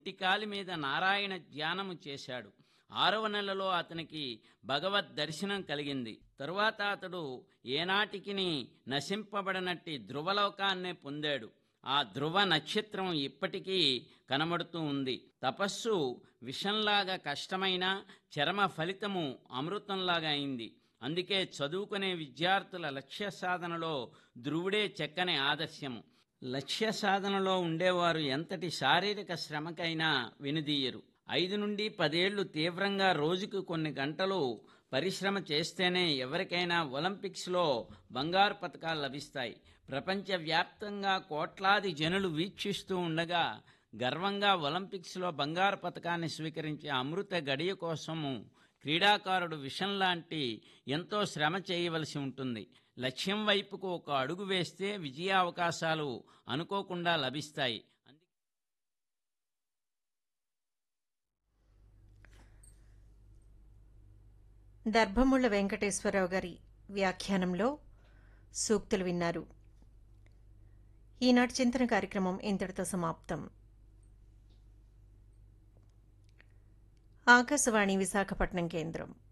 ఇంటికాలి మీద నారాయణ ధ్యానము చేశాడు ఆరవ నెలలో అతనికి భగవద్ దర్శనం కలిగింది తరువాత అతడు ఏనాటికిని నశింపబడనట్టి ధ్రువలోకాన్నే పొందాడు ఆ ధ్రువ నక్షత్రం ఇప్పటికీ కనబడుతూ ఉంది తపస్సు విషంలాగా కష్టమైన చరమ ఫలితము అమృతంలాగా అయింది అందుకే చదువుకునే విద్యార్థుల లక్ష్య సాధనలో ధ్రువుడే చెక్కని ఆదర్శము లక్ష్య సాధనలో ఉండేవారు ఎంతటి శారీరక శ్రమకైనా వెనుదీయరు ఐదు నుండి పదేళ్లు తీవ్రంగా రోజుకు కొన్ని గంటలు పరిశ్రమ చేస్తేనే ఎవరికైనా ఒలింపిక్స్లో బంగారు పథకాలు లభిస్తాయి ప్రపంచవ్యాప్తంగా కోట్లాది జనులు వీక్షిస్తూ ఉండగా గర్వంగా ఒలింపిక్స్లో బంగారు పథకాన్ని స్వీకరించే అమృత గడియ కోసము క్రీడాకారుడు విషం లాంటి ఎంతో శ్రమ చేయవలసి ఉంటుంది లక్ష్యం వైపుకు ఒక అడుగు వేస్తే విజయావకాశాలు అనుకోకుండా లభిస్తాయి దర్భముళ్ళ వెంకటేశ్వరరావు గారి వ్యాఖ్యానంలో సూక్తులు విన్నారు ఈనాటి చింతన కార్యక్రమం ఇంతటితో సమాప్తం ఆకాశవాణి విశాఖపట్నం కేంద్రం